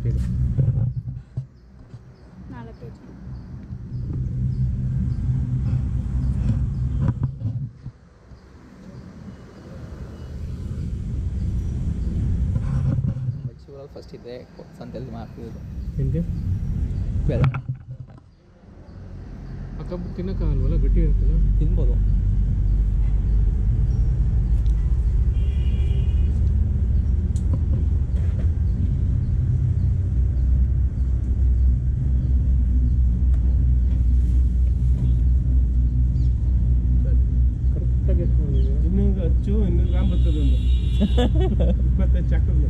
ಎಷ್ಟೊತ್ತಿಗೆ ನಾಲ್ಕು K G ಶಿವರಲ್ಲಿ first ಇದೆ ಸಂತೆಯಲ್ಲಿ ಮಾಡ್ತಿದ್ದು ನಿಮಗೆ ಬೇಡ ಆ ಕಬ್ಬು ತಿನ್ನೋಕ್ಕಾಗಲ್ವಲ್ಲ ಗಟ್ಟಿ ಇರುತ್ತಲ್ಲ ತಿನ್ಬೋದು ಕರೆಕ್ಟಾಗಿ ಎತ್ಕೊಂಡಿದ್ದೀವಿ ಇನ್ನೊಂದು ಹಚ್ಚು ಇನ್ನೊಂದು ಗ್ರಾಮ್ ಬರ್ತದೆ ಒಂದು ಇಪ್ಪತ್ತೈದು ಚಾಕದ್ದು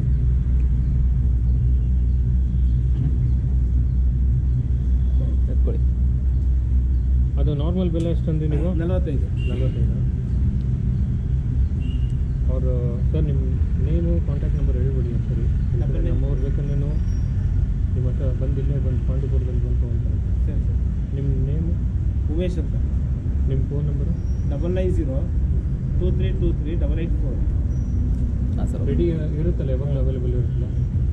ಎತ್ಕೊಳ್ಳಿ ಅದು ನಾರ್ಮಲ್ ಬೆಲೆ ಎಷ್ಟಂದ್ರೆ ನೀವು ನಲವತ್ತೈದು ನಲ್ವತ್ತೈದು ಅವರು ಸರ್ ನಿಮ್ಮ ನೇಮು ಕಾಂಟ್ಯಾಕ್ಟ್ ನಂಬರ್ ಹೇಳ್ಬಿಡಿ ಸರಿ Number name? ನಮ್ಮವ್ರು ಬೇಕಂದ್ರೆ ನಿಮ್ಮ ಹತ್ರ ಬಂದು ಇಲ್ಲೇ ಬಂದು ಪಾಂಡುಪುರದಲ್ಲಿ ಬಂದು ಅಂತ ಸರಿ ಸರಿ ನಿಮ್ಮ ನೇಮು ಉಮೇಶ್ ಅಂತ ನಿಮ್ಮ phone number double nine zero two three two three double eight four ಹಾಂ ಸರ್ ರೆಡಿ ಇರುತ್ತಲ್ಲ ಯಾವಾಗಲೂ ಅವೈಲೇಬಲ್ ಇರುತ್ತಲ್ಲ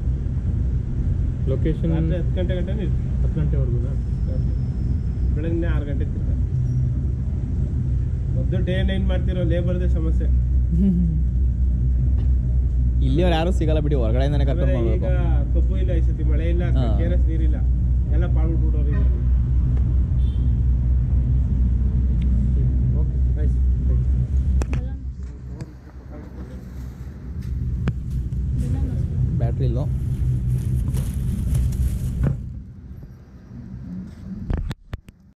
ಲೊಕೇಶನ್ ರಾತ್ರಿ ಹತ್ತು ಗಂಟೆ ಗಂಟೆ ಇರ್ತೀವಿ ಹತ್ತು ಗಂಟೆವರೆಗೂ ಬೆಳಗ್ಗೆ ಆರು ಗಂಟೆ ತಿರ್ತಾರೆ ಮೊದಲು ಡೇ ನೈನ್ ಮಾಡ್ತಿರೋ ಲೇಬರ್ದೇ ಸಮಸ್ಯೆ ಇಲ್ಲಿಯವ್ರು ಯಾರೂ ಸಿಗಲ್ಲ ಬಿಡಿ ಹೊರಗಡೆಯಿಂದನೇ ಕರ್ಕೊಂಡು ಆಮೇಲೆ ಈಗ ಮಾಡಬೇಕು ಕಬ್ಬು ಇಲ್ಲ ಈ ಸತಿ ಮಳೆ ಇಲ್ಲ ಹಾ. ಕೆ ಆರ್ ಎಸ್ ನೀರಿಲ್ಲ ಎಲ್ಲ ಪಾಳ್ಬಿಟ್ಬಿಡೋರು ಈಗ ಓಕೆ ಆಯ್ತು ಬೆಲ್ಲ ಬೆಲ್ಲ ಬ್ಯಾಟ್ರಿ ಇಲ್ಲೋ